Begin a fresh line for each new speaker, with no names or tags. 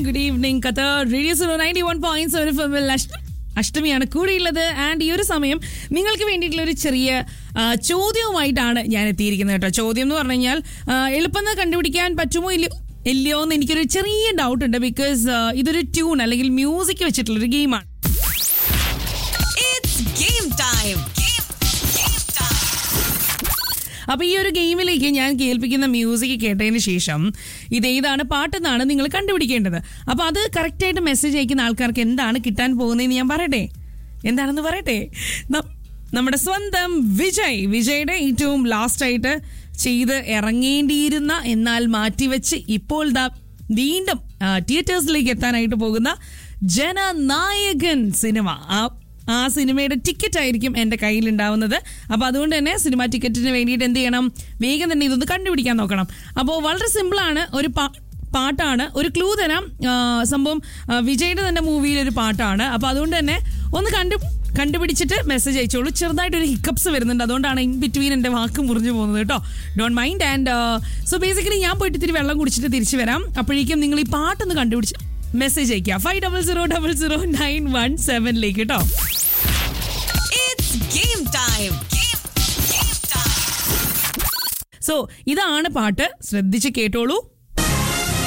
Good evening Katha radio zero ninety one point seven ഫിമിൽ അഷ്ടമിയാണ് കൂടെയുള്ളത് ആൻഡ് ഈ ഒരു സമയം നിങ്ങൾക്ക് വേണ്ടിയിട്ടുള്ള ഒരു ചെറിയ ആ, ചോദ്യവുമായിട്ടാണ് ഞാൻ എത്തിയിരിക്കുന്നത് കേട്ടോ ചോദ്യം എന്ന് പറഞ്ഞു കഴിഞ്ഞാൽ ആ, എളുപ്പം കണ്ടുപിടിക്കാൻ പറ്റുമോ ഇല്ലയോ ഇല്ലയോ എന്ന് എനിക്കൊരു ചെറിയ ഡൗട്ട് ഉണ്ട് ബിക്കോസ് ഇതൊരു ട്യൂൺ അല്ലെങ്കിൽ മ്യൂസിക് വെച്ചിട്ടുള്ള ഒരു ഗെയിമാണ്
It's game time. Game, game time.
അപ്പൊ ഈ ഒരു ഗെയിമിലേക്ക് ഞാൻ കേൾപ്പിക്കുന്ന മ്യൂസിക് കേട്ടതിന് ശേഷം ഇത് ഏതാണ് പാട്ടെന്നാണ് നിങ്ങൾ കണ്ടുപിടിക്കേണ്ടത് അപ്പൊ അത് കറക്റ്റ് ആയിട്ട് മെസ്സേജ് അയക്കുന്ന ആൾക്കാർക്ക് എന്താണ് കിട്ടാൻ പോകുന്നതെന്ന് ഞാൻ പറയട്ടെ എന്താണെന്ന് പറയട്ടെ ന- നമ്മുടെ സ്വന്തം വിജയ് വിജയുടെ ഏറ്റവും ലാസ്റ്റ് ആയിട്ട് ചെയ്ത് ഇറങ്ങേണ്ടിയിരുന്ന എന്നാൽ മാറ്റിവെച്ച് ഇപ്പോൾ ദാ വീണ്ടും തിയേറ്റേഴ്സിലേക്ക് എത്താനായിട്ട് പോകുന്ന ജനനായകൻ സിനിമ ആ ആ സിനിമയുടെ ടിക്കറ്റ് ആയിരിക്കും എൻ്റെ കയ്യിൽ ഉണ്ടാവുന്നത് അപ്പോൾ അതുകൊണ്ട് തന്നെ സിനിമ ടിക്കറ്റിന് വേണ്ടിയിട്ട് എന്ത് ചെയ്യണം വേഗം തന്നെ ഇതൊന്ന് കണ്ടുപിടിക്കാൻ നോക്കണം അപ്പോൾ വളരെ സിമ്പിളാണ് ഒരു പാ പാട്ടാണ് ഒരു ക്ലൂ തരാം ആ, സംഭവം ആ, വിജയുടെ തന്നെ മൂവിയിലെ ഒരു പാട്ടാണ് അപ്പോൾ അതുകൊണ്ട് തന്നെ ഒന്ന് കണ്ടു കണ്ടുപിടിച്ചിട്ട് മെസ്സേജ് അയച്ചോളൂ ചെറുതായിട്ട് ഒരു ഹിക്കപ്സ് വരുന്നുണ്ട് അതുകൊണ്ടാണ് ഇൻ ബിറ്റ്വീൻ എൻ്റെ വാക്ക് മുറിഞ്ഞു പോകുന്നത് കേട്ടോ don't mind and so basically ഞാൻ പോയിട്ട് ഇത്തിരി വെള്ളം കുടിച്ചിട്ട് തിരിച്ചു വരാം അപ്പോഴേക്കും നിങ്ങൾ ഈ പാട്ടൊന്ന് കണ്ടുപിടിച്ച് മെസ്സേജ് അയക്കുക five double zero double zero nine one സെവനിലേക്ക് കേട്ടോ
It's game time. Game, game time.
So ഇതാണ് പാട്ട് ശ്രദ്ധിച്ച് കേട്ടോളൂ